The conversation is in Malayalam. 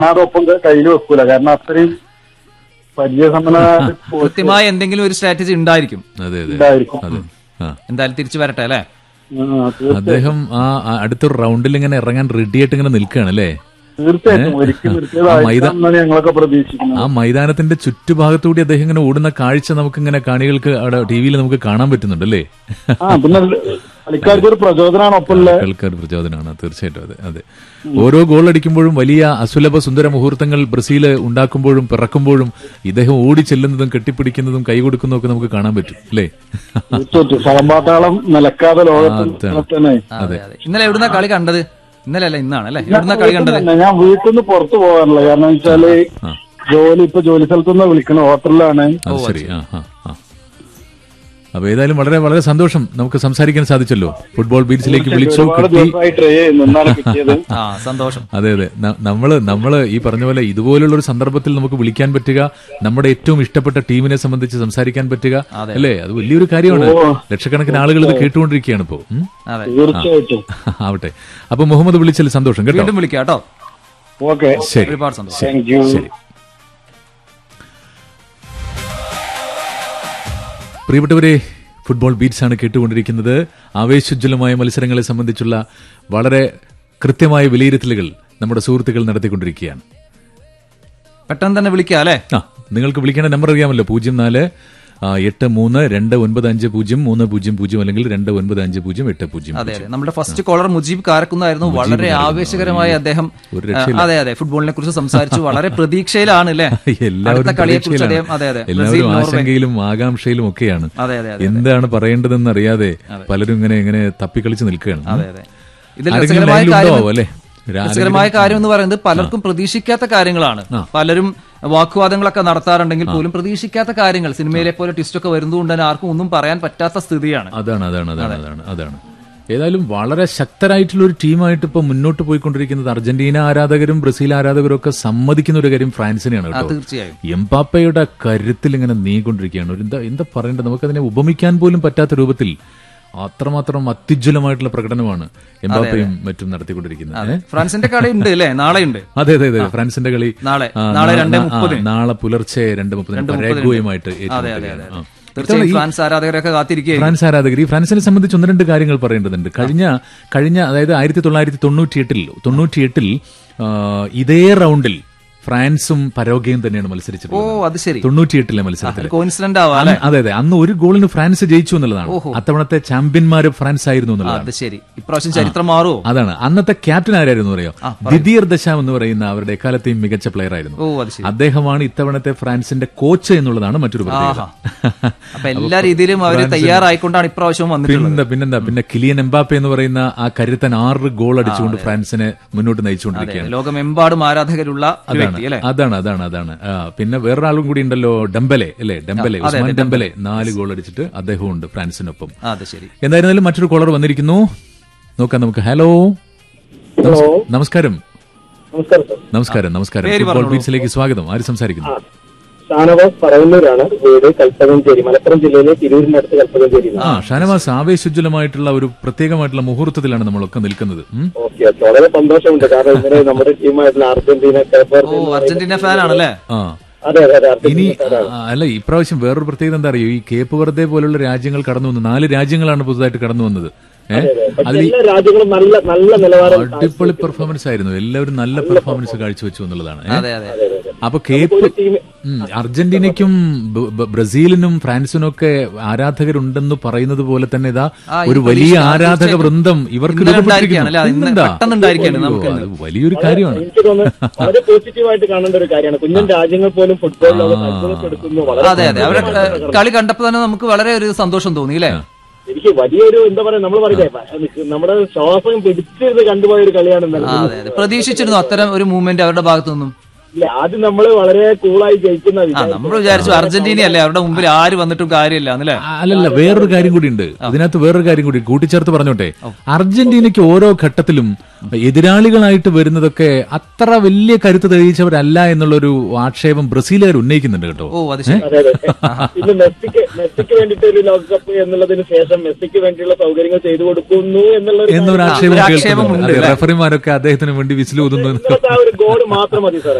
ഒപ്പം കയ്യിൽ വെക്കൂല കാരണം അത്രയും പരിചയസമ്പന്നമായ കോച്ച് കൃത്യമായ എന്തെങ്കിലും ഒരു സ്ട്രാറ്റജി ഉണ്ടായിരിക്കും അതെ അതെ ഉണ്ടായിരിക്കും അതെ ആ എന്തായാലും തിരിച്ചു വരട്ടെ അല്ലേ ആ, തീർച്ചയായും അദ്ദേഹം ആ ആ അടുത്തൊരു റൗണ്ടിൽ ഇങ്ങനെ ഇറങ്ങാൻ റെഡി ആയിട്ട് ഇങ്ങനെ നിൽക്കുകയാണ് അല്ലേ തീർച്ചയായിട്ടും ഒരിക്കലും നിർത്തിയതായിട്ടാണ് ഞങ്ങളൊക്കെ പ്രതീക്ഷിക്കുന്നത് ആ മൈതാനത്തിന്റെ ചുറ്റുഭാഗത്തുകൂടി അദ്ദേഹം ഇങ്ങനെ ഓടുന്ന കാഴ്ച നമുക്ക് ഇങ്ങനെ കാണികൾക്ക് അവിടെ ടി വിയിൽ നമുക്ക് കാണാൻ പറ്റുന്നുണ്ട് അല്ലേ ആ പിന്നെ കളിക്കാർക്ക് ഒരു പ്രചോദനമാണ് ഒപ്പമുള്ള ആൾക്കാർ പ്രചോദനമാണ് തീർച്ചയായിട്ടും അതെ അതെ ഓരോ ഗോൾ അടിക്കുമ്പോഴും വലിയ അസുലഭ സുന്ദര മുഹൂർത്തങ്ങൾ ബ്രസീൽ ഉണ്ടാക്കുമ്പോഴും പിറക്കുമ്പോഴും ഇദ്ദേഹം ഓടി ചെല്ലുന്നതും കെട്ടിപ്പിടിക്കുന്നതും കൈ കൊടുക്കുന്നതും ഒക്കെ നമുക്ക് കാണാൻ പറ്റും അല്ലേ തീർച്ചയായിട്ടും സഹമ്പാത്താളം നിലക്കാതെ ലോകത്തിൽ അതാണ്. തന്നെ അതെ അതെ ഇന്നലെ എവിടുന്ന കളി കണ്ടത് ഇന്നലെ അല്ല ഇന്നാണ് അല്ലേ എവിടുന്ന കളി കണ്ടത് തന്നെ. ഞാൻ വീട്ടിൽ നിന്ന് പുറത്തു പോകാറില്ല കാരണം വെച്ചാല് ആ. ജോലി ഇപ്പൊ ജോലി സ്ഥലത്തുനിന്ന് വിളിക്കണം ഹോട്ടലിലാണ് അത് ശരി ആ ആ ആ അപ്പൊ ഏതായാലും വളരെ വളരെ സന്തോഷം നമുക്ക് സംസാരിക്കാൻ സാധിച്ചല്ലോ ഫുട്ബോൾ ബീച്ചിലേക്ക് വിളിച്ചു ഒരുപാട് കിട്ടി ദിവസമായി ട്രൈ ചെയ്യുന്നു എന്നാണ് കിട്ടിയത് ആ സന്തോഷം അതെ അതെ ന- നമ്മള് നമ്മള് ഈ പറഞ്ഞ പോലെ ഇതുപോലുള്ള ഒരു സന്ദർഭത്തിൽ നമുക്ക് വിളിക്കാൻ പറ്റുക നമ്മുടെ ഏറ്റവും ഇഷ്ടപ്പെട്ട ടീമിനെ സംബന്ധിച്ച് സംസാരിക്കാൻ പറ്റുക അല്ലേ അത് വലിയൊരു കാര്യമാണ് ലക്ഷക്കണക്കിന് ആളുകൾ ഇത് കേട്ടുകൊണ്ടിരിക്കുകയാണ് ഇപ്പോ ഉം? അതെ തീർച്ചയായിട്ടും ആവട്ടെ അപ്പൊ മുഹമ്മദ് വിളിച്ചതിൽ സന്തോഷം കേട്ടോ വീണ്ടും വിളിക്കാം കേട്ടോ ഓക്കെ ശരി ഒരുപാട് സന്തോഷം താങ്ക് യു ശരി പ്രിയപ്പെട്ടവരെ ഫുട്ബോൾ ബീറ്റ്സ് ആണ് കേട്ടുകൊണ്ടിരിക്കുന്നത് ആവേശോജ്വലമായ മത്സരങ്ങളെ സംബന്ധിച്ചുള്ള വളരെ കൃത്യമായ വിലയിരുത്തലുകൾ നമ്മുടെ സുഹൃത്തുക്കൾ നടത്തിക്കൊണ്ടിരിക്കുകയാണ് പെട്ടെന്ന് തന്നെ വിളിക്കാം അല്ലേ ആ നിങ്ങൾക്ക് വിളിക്കേണ്ട നമ്പർ അറിയാമല്ലോ പൂജ്യം നാല് ആ, എട്ട് മൂന്ന് രണ്ട് ഒൻപത് അഞ്ച് പൂജ്യം മൂന്ന് പൂജ്യം പൂജ്യം അല്ലെങ്കിൽ രണ്ട് ഒൻപത് അഞ്ച് പൂജ്യം എട്ട് പൂജ്യം അതെ അതെ നമ്മുടെ ഫസ്റ്റ് കോളർ മുജീബ് കാരക്കുന്നായിരുന്നു വളരെ ആവേശകരമായി അദ്ദേഹം ഒരു ആ, അതെ അതെ ഫുട്ബോളിനെ കുറിച്ച് സംസാരിച്ചു വളരെ പ്രതീക്ഷയിലാണ് അല്ലേ എല്ലാവരും അടുത്ത കളിയെ കുറിച്ച് അദ്ദേഹം പ്രതീക്ഷയിലാണ്. അതെ അതെ ബ്രസീൽ എല്ലാവരും നോർവേ ആശങ്കയിലും ആകാംക്ഷയിലും ഒക്കെയാണ് അതെ അതെ അതെ എന്താണ് പറയേണ്ടതെന്ന് അറിയാതെ പലരും ഇങ്ങനെ ഇങ്ങനെ തപ്പിക്കളിച്ച് നിൽക്കുകയാണ് അതെ അതെ ഇതിൽ ആരെങ്കിലും രസകരമായ ലൈനിൽ കാര്യം ഉണ്ടാവോ, അല്ലേ? രാ- രസകരമായ കാര്യം എന്ന് പറയുന്നത് പലർക്കും പ്രതീക്ഷിക്കാത്ത കാര്യങ്ങളാണ് പലരും വാക്കുവാദങ്ങളൊക്കെ നടത്താറുണ്ടെങ്കിൽ പോലും പ്രതീക്ഷിക്കാത്ത കാര്യങ്ങൾ സിനിമയിലെ പോലെ ട്വിസ്റ്റ് ഒക്കെ വരുന്നതുകൊണ്ട് തന്നെ ആർക്കും ഒന്നും പറയാൻ പറ്റാത്ത സ്ഥിതിയാണ് അതാണ് അതാണ് അതാണ് അതാണ് അതാണ് ഏതായാലും വളരെ ശക്തരായിട്ടുള്ള ഒരു ടീമായിട്ട് ഇപ്പൊ മുന്നോട്ട് പോയിക്കൊണ്ടിരിക്കുന്നത് അർജന്റീന ആരാധകരും ബ്രസീൽ ആരാധകരും ഒക്കെ സമ്മതിക്കുന്ന ഒരു കാര്യം ഫ്രാൻസിനെയാണ് കേട്ടോ തീർച്ചയായും എംപാപ്പയുടെ കരുത്തിൽ ഇങ്ങനെ നീങ്ങിക്കൊണ്ടിരിക്കുകയാണ് ഒരു എന്താ എന്താ പറയേണ്ടത് നമുക്കതിനെ ഉപമിക്കാൻ പോലും പറ്റാത്ത രൂപത്തിൽ അത്രമാത്രം അത്യുജ്വലമായിട്ടുള്ള പ്രകടനമാണ് എംപാപ്പയും മറ്റും നടത്തിക്കൊണ്ടിരിക്കുന്നത് ഏ? ഫ്രാൻസിന്റെ കളി ഉണ്ട് അല്ലേ നാളെ ഉണ്ട് അതെ അതെ അതെ ഫ്രാൻസിന്റെ കളി നാളെ ആ, നാളെ നാ- രണ്ടേ നാ- ആ, മുപ്പതിന് നാളെ പുലർച്ചെ രണ്ട് മുപ്പതിന് പരാഗ്വയുമായിട്ട് അതെ അതെ അതെ ഏറ്റുമുട്ടുകയാണ്. ആ. തീർച്ചയായും ഫ്രാൻസ് ആരാധകരൊക്കെ കാത്തിരിക്കുകയായിരിക്കും ഫ്രാൻസ് ആരാധകർ ഈ ഫ്രാൻസിനെ സംബന്ധിച്ച് ഒന്ന് രണ്ട് കാര്യങ്ങൾ പറയേണ്ടതുണ്ട് കഴിഞ്ഞ കഴിഞ്ഞ അതായത് ആയിരത്തി തൊള്ളായിരത്തി തൊണ്ണൂറ്റിയെട്ടിൽ തൊണ്ണൂറ്റിയെട്ടിൽ ആ, ഇതേ റൗണ്ടിൽ ഫ്രാൻസും പരോഗയും തന്നെയാണ് ഓ മത്സരിച്ചിട്ടുള്ളത് അത് ശരി തൊണ്ണൂറ്റിയെട്ടിലെ മത്സരത്തിൽ കോയിൻസിഡന്റ് ആവാം അല്ലെ അതെ അതെ അന്ന് ഒരു ഗോളിന് ഫ്രാൻസ് ജയിച്ചു എന്നുള്ളതാണ് അത്തവണത്തെ ചാമ്പ്യന്മാര് ഫ്രാൻസ് ആയിരുന്നു എന്നുള്ളതാണ് അത് ശരി ഇപ്രാവശ്യം ചരിത്രം മാറുമോ അതാണ് അന്നത്തെ ക്യാപ്റ്റൻ ആരായിരുന്നു അറിയോ ദിദിയർ ദശാം എന്ന് പറയുന്ന അവരുടെ എക്കാലത്തെയും മികച്ച പ്ലെയർ ആയിരുന്നു ഓ അത് ശരി അദ്ദേഹമാണ് ഇത്തവണത്തെ ഫ്രാൻസിന്റെ കോച്ച് എന്നുള്ളതാണ് മറ്റൊരു പ്രത്യേകത അപ്പൊ എല്ലാ രീതിയിലും അവര് തയ്യാറായിക്കൊണ്ടാണ് ഇപ്രാവശ്യം വന്നിട്ടുള്ളത് പിന്നെന്താ പിന്നെന്താ പിന്നെ കിലിയൻ എംബാപ്പെ എന്ന് പറയുന്ന ആ കരുത്തൻ ആറ് ഗോൾ അടിച്ചുകൊണ്ട് ഫ്രാൻസിനെ മുന്നോട്ട് നയിച്ചുകൊണ്ടിരിക്കുകയാണ് ലോകമെമ്പാടും ആരാധകരുള്ള ഒരു വ്യക്തി അല്ലെ അതാണ് അതാണ് അതാണ് ആ, പിന്നെ വേറൊരാളും കൂടി ഉണ്ടല്ലോ ഡംബലെ അല്ലേ ഡംബലെ ഉസ്മാൻ ഡംബലെ നാല് ഗോൾ അടിച്ചിട്ട് അദ്ദേഹവും ഉണ്ട് ഫ്രാൻസിനൊപ്പം ആ, അത് ശരി എന്തായിരുന്നാലും മറ്റൊരു കോളർ വന്നിരിക്കുന്നു നോക്കാം നമുക്ക് ഹലോ ഹലോ നമസ്കാരം നമസ്കാരം സർ നമസ്കാരം നമസ്കാരം പേര് ഫുട്ബോൾ പറഞ്ഞോളൂ. ബീച്ചിലേക്ക് സ്വാഗതം ആര് സംസാരിക്കുന്നു ഷാനവാസ് പറവന്നൂരാണ് വീട് കൽപ്പകഞ്ചേരി മലപ്പുറം ജില്ലയിലെ തിരൂരിനടുത്ത് കൽപ്പകഞ്ചേരി ആ ഷാനവാസ് ആവേശോജ്വലമായിട്ടുള്ള ഒരു പ്രത്യേകമായിട്ടുള്ള മുഹൂർത്തത്തിലാണ് നമ്മളൊക്കെ നിൽക്കുന്നത് ഉം. ഓക്കെ ഓക്കെ വളരെ സന്തോഷമുണ്ട് കാരണം ഇന്നലെ നമ്മുടെ ടീമായിട്ടുള്ള അർജന്റീന കേപ്പ് ഓ അർജന്റീന ഫാൻ ആണല്ലേ ആ അതെ അതെ അതെ ഇനി അർജന്റീന ആ, അല്ല ഇപ്രാവശ്യം വേറൊരു പ്രത്യേകത എന്താ അറിയോ ഈ കേപ്പ് വെറുതെ പോലുള്ള രാജ്യങ്ങൾ കടന്നു വന്നു നാല് രാജ്യങ്ങളാണ് പുതുതായിട്ട് കടന്നു വന്നത് ഏഹ് അതിൽ എല്ലാ രാജ്യങ്ങളും നല്ല നല്ല നിലവാരം അടിപൊളി പെർഫോമൻസ് ആയിരുന്നു എല്ലാവരും നല്ല പെർഫോമൻസ് കാഴ്ചവെച്ചു എന്നുള്ളതാണ് ഏ? അതെ അതെ അപ്പൊ കേപ്പ് ഉം, അർജന്റീനയ്ക്കും ബ- ബ- ബ്രസീലിനും ഫ്രാൻസിനും ഒക്കെ ആരാധകരുണ്ടെന്ന് പറയുന്നത് പോലെ തന്നെ ഇതാ ആ, ഈ ഒരു വലിയ പ്രതീക്ഷ ആരാധക വൃന്ദം ഇവർക്ക് ഇന്നലെ രൂപപ്പെട്ടിരിക്കുന്നു. ഉണ്ടായിരിക്കുകയാണ് അല്ലേ? ഇന്ന് പിന്നെന്താ? പെട്ടെന്ന് ഉണ്ടായിരിക്കുകയാണ് അയ്യോ, നമുക്ക് അത് വലിയൊരു കാര്യമാണ് എനിക്ക് തോന്നുന്നു വളരെ പോസിറ്റീവായിട്ട് കാണേണ്ട ഒരു കാര്യമാണ് കുഞ്ഞൻ രാജ്യങ്ങൾ പോലും ഫുട്ബോൾ ലോകം അത്ഭുതപ്പെടുത്തുന്നു വളരെ അതെ അതെ അവരെ ഏഹ്, കളി കണ്ടപ്പോ തന്നെ നമുക്ക് വളരെ ഒരു സന്തോഷം തോന്നി അല്ലേ എനിക്ക് വലിയൊരു എന്താ പറയാ നമ്മൾ പറയില്ലേ നമ്മുടെ ശ്വാസം പിടിച്ചിരുന്ന് കണ്ടുപോയ ഒരു കളിയാണ് ഇന്നലെ ആ, അതെ അതെ പ്രതീക്ഷിച്ചിരുന്നു അത്തരം ഒരു മൂവ്മെന്റ് അവരുടെ ഭാഗത്തു നിന്നും ഇല്ല ആദ്യം നമ്മള് വളരെ കൂളായി ജയിക്കുന്ന ആ വിചാരിച്ചു നമ്മൾ വിചാരിച്ചു അർജന്റീനയല്ലേ അവരുടെ മുമ്പിൽ ആര് വന്നിട്ടും കാര്യമില്ല എന്നല്ലേ ആ, അല്ലല്ല വേറൊരു കാര്യം കൂടി ഉണ്ട് ഇതിനകത്ത് വേറൊരു കാര്യം കൂടി കൂട്ടിച്ചേർത്ത് പറഞ്ഞോട്ടെ അർജന്റീനയ്ക്ക് ഓരോ ഘട്ടത്തിലും എതിരാളികളായിട്ട് വരുന്നതൊക്കെ അത്ര വലിയ കരുത്ത് തെളിയിച്ചവരല്ല എന്നുള്ളൊരു ആക്ഷേപം ബ്രസീലുകാർ ഉന്നയിക്കുന്നുണ്ട് കേട്ടോ ഓ അത് ശരി അതെ അതെ ഇന്ന് മെസ്സിക്ക് മെസ്സിക്ക് വേണ്ടിയിട്ട് ഒരു ലോകകപ്പ് എന്നുള്ളതിന് ശേഷം മെസ്സിക്ക് വേണ്ടിയുള്ള സൗകര്യങ്ങൾ ചെയ്തു കൊടുക്കുന്നു എന്നുള്ള ഒരു എന്നൊരു കാര്യം- ആക്ഷേപം ഒരു ആക്ഷേപം കേൾക്കുന്നുണ്ട് ഉണ്ട് അതെ, റഫറിമാരൊക്കെ അദ്ദേഹത്തിന് വേണ്ടി വിസിൽ ഊതുന്നു എന്ന്. ഇന്നത്തെ ആ ഒരു ഗോൾ മാത്രം മതി സാർ